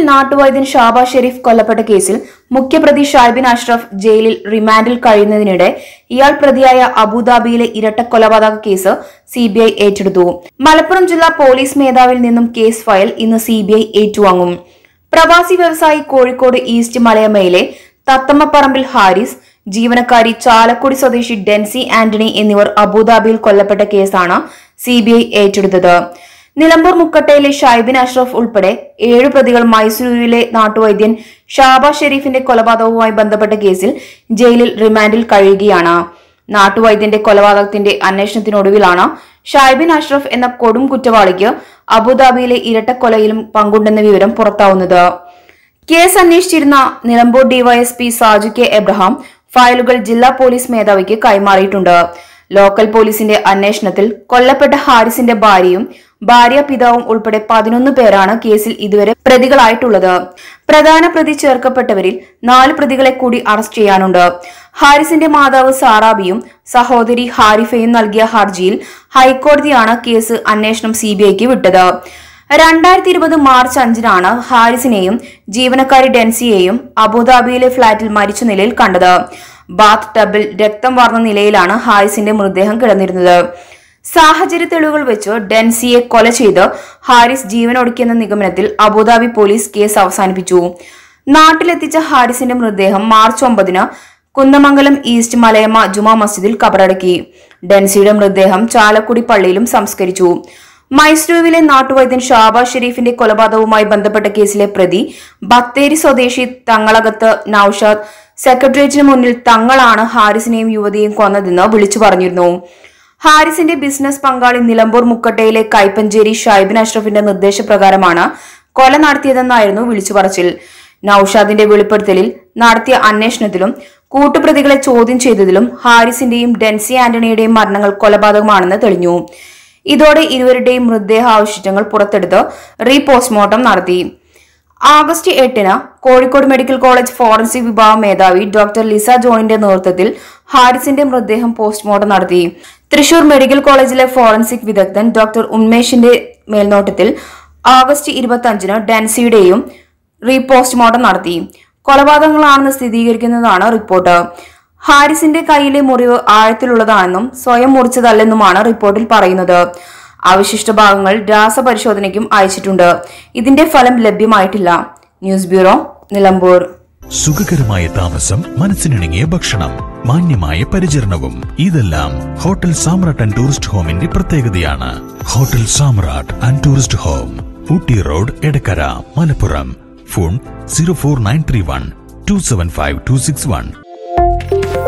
നാട്ടുവൈദ്യൻ ഷാബ ഷെരീഫ് കൊല്ലപ്പെട്ട കേസിൽ മുഖ്യപ്രതി ഷായ്ബിൻ അഷ്റഫ് ജയിലിൽ റിമാൻഡിൽ കഴിയുന്നതിനിടെ ഇയാൾ പ്രതിയായ അബുദാബിയിലെ ഇരട്ട കൊലപാതക കേസ് സിബിഐ ഏറ്റെടുത്തു മലപ്പുറം ജില്ലാ പോലീസ് മേധാവിൽ നിന്നും കേസ് ഫയൽ ഇന്ന് സിബിഐ ഏറ്റുവാങ്ങും പ്രവാസി വ്യവസായി കോഴിക്കോട് ഈസ്റ്റ് മലയമയിലെ തത്തമ്മപ്പറമ്പിൽ ഹാരിസ് ജീവനക്കാരി ചാലക്കുടി സ്വദേശി ഡെൻസി ആന്റണി എന്നിവർ അബുദാബിയിൽ കൊല്ലപ്പെട്ട കേസാണ് സിബിഐ ഏറ്റെടുത്തത് നിലമ്പൂർ മുക്കട്ടയിലെ ഷൈബിൻ അഷ്റഫ് ഉൾപ്പെടെ ഏഴു പ്രതികൾ മൈസൂരിലെ നാട്ടുവൈദ്യൻ ഷാബ ഷെരീഫിന്റെ കൊലപാതകവുമായി ബന്ധപ്പെട്ട കേസിൽ ജയിലിൽ റിമാൻഡിൽ കഴിയുകയാണ് നാട്ടുവൈദ്യന്റെ കൊലപാതകത്തിന്റെ അന്വേഷണത്തിനൊടുവിലാണ് ഷൈബിൻ അഷ്റഫ് എന്ന കൊടും കുറ്റവാളിക്ക് അബുദാബിയിലെ ഇരട്ടക്കൊലയിലും പങ്കുണ്ടെന്ന വിവരം പുറത്താവുന്നത് കേസ് അന്വേഷിച്ചിരുന്ന നിലമ്പൂർ ഡിവൈഎസ്പി സാജു കെ എബ്രഹാം ഫയലുകൾ ജില്ലാ പോലീസ് മേധാവിക്ക് കൈമാറിയിട്ടുണ്ട് ലോക്കൽ പോലീസിന്റെ അന്വേഷണത്തിൽ കൊല്ലപ്പെട്ട ഹാരിസിന്റെ ഭാര്യയും ഭാര്യ പിതാവും ഉൾപ്പെടെ പതിനൊന്ന് പേരാണ് കേസിൽ ഇതുവരെ പ്രതികളായിട്ടുള്ളത് പ്രധാന പ്രതി ചേർക്കപ്പെട്ടവരിൽ നാല് പ്രതികളെ കൂടി അറസ്റ്റ് ചെയ്യാനുണ്ട് ഹാരിസിന്റെ മാതാവ് സാറാബിയും സഹോദരി ഹാരിഫയും നൽകിയ ഹർജിയിൽ ഹൈക്കോടതിയാണ് കേസ് അന്വേഷണം സിബിഐക്ക് വിട്ടത് രണ്ടായിരത്തി ഇരുപത് മാർച്ച് അഞ്ചിനാണ് ഹാരിസിനെയും ജീവനക്കാരി ഡെൻസിയെയും അബുദാബിയിലെ ഫ്ളാറ്റിൽ മരിച്ച നിലയിൽ കണ്ടത് ബാത്ത് ടബിൽ രക്തം വാർന്ന നിലയിലാണ് ഹാരിസിന്റെ മൃതദേഹം കിടന്നിരുന്നത് സാഹചര്യ തെളിവുകൾ വെച്ച് ഡെൻസിയെ കൊല ചെയ്ത് ഹാരിസ് ജീവനൊടുക്കിയെന്ന നിഗമനത്തിൽ അബുദാബി പോലീസ് കേസ് അവസാനിപ്പിച്ചു നാട്ടിലെത്തിച്ച ഹാരിസിന്റെ മൃതദേഹം മാർച്ച് ഒമ്പതിന് കുന്നമംഗലം ഈസ്റ്റ് മലയമ്മ ജുമാ മസ്ജിദിൽ കബറടക്കി ഡെൻസിയുടെ മൃതദേഹം ചാലക്കുടി പള്ളിയിലും സംസ്കരിച്ചു മൈസൂരുവിലെ നാട്ടുവൈദ്യൻ ഷാബാ ഷെരീഫിന്റെ കൊലപാതകവുമായി ബന്ധപ്പെട്ട കേസിലെ പ്രതി ബത്തേരി സ്വദേശി തങ്ങളകത്ത് നൌഷാദ് സെക്രട്ടേറിയറ്റിന് മുന്നിൽ തങ്ങളാണ് ഹാരിസിനെയും യുവതിയെയും കൊന്നതെന്ന് വിളിച്ചു പറഞ്ഞിരുന്നു ഹാരിസിന്റെ ബിസിനസ് പങ്കാളി നിലമ്പൂർ മുക്കട്ടയിലെ കൈപ്പഞ്ചേരി ഷൈബിൻ അഷ്റഫിന്റെ നിർദ്ദേശപ്രകാരമാണ് കൊല നടത്തിയതെന്നായിരുന്നു വിളിച്ചു പറച്ചിൽ നൌഷാദിന്റെ വെളിപ്പെടുത്തലിൽ നടത്തിയ അന്വേഷണത്തിലും കൂട്ടുപ്രതികളെ ചോദ്യം ചെയ്തതിലും ഹാരിസിന്റെയും ഡെൻസി ആന്റണിയുടെയും മരണങ്ങൾ കൊലപാതകമാണെന്ന് തെളിഞ്ഞു ഇതോടെ ഇരുവരുടെയും മൃതദേഹാവശിഷ്ടങ്ങൾ പുറത്തെടുത്ത് റീ പോസ്റ്റ്മോർട്ടം നടത്തി ആഗസ്റ്റ് എട്ടിന് കോഴിക്കോട് മെഡിക്കൽ കോളേജ് ഫോറൻസിക് വിഭാഗം മേധാവി ഡോക്ടർ ലിസ ജോണിന്റെ നേതൃത്വത്തിൽ ഹാരിസിന്റെ മൃതദേഹം പോസ്റ്റ്മോർട്ടം നടത്തി തൃശൂർ മെഡിക്കൽ കോളേജിലെ ഫോറൻസിക് വിദഗ്ധൻ ഡോക്ടർ ഉന്മേഷിന്റെ മേൽനോട്ടത്തിൽ ആഗസ്റ്റ് ഇരുപത്തി അഞ്ചിന് ഡാൻസിയുടെയും റീ പോസ്റ്റ്മോർട്ടം നടത്തി കൊലപാതകങ്ങളാണെന്ന് സ്ഥിരീകരിക്കുന്നതാണ് റിപ്പോർട്ട് ഹാരിസിന്റെ കയ്യിലെ മുറിവ് ആഴത്തിലുള്ളതാണെന്നും സ്വയം മുറിച്ചതല്ലെന്നുമാണ് റിപ്പോർട്ടിൽ പറയുന്നത് അവശിഷ്ട ഭാഗങ്ങൾ രാസപരിശോധനയ്ക്കും അയച്ചിട്ടുണ്ട് ഇതിന്റെ ഫലം ലഭ്യമായിട്ടില്ല ന്യൂസ് ബ്യൂറോ നിലമ്പൂർ സുഖകരമായ താമസം മനസ്സിനിണങ്ങിയ ഭക്ഷണം മാന്യമായ പരിചരണവും ഇതെല്ലാം ഹോട്ടൽ സാമ്രാട്ട് ആൻഡ് ടൂറിസ്റ്റ് ഹോമിന്റെ പ്രത്യേകതയാണ് hotel Samrat and tourist home Ooty road Edakkara Malappuram phone zero four nine three one two seven five two six one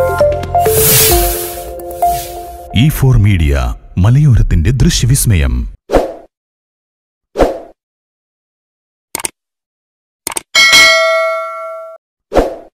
E four media മലയോരത്തിന്റെ ദൃശ്യവിസ്മയം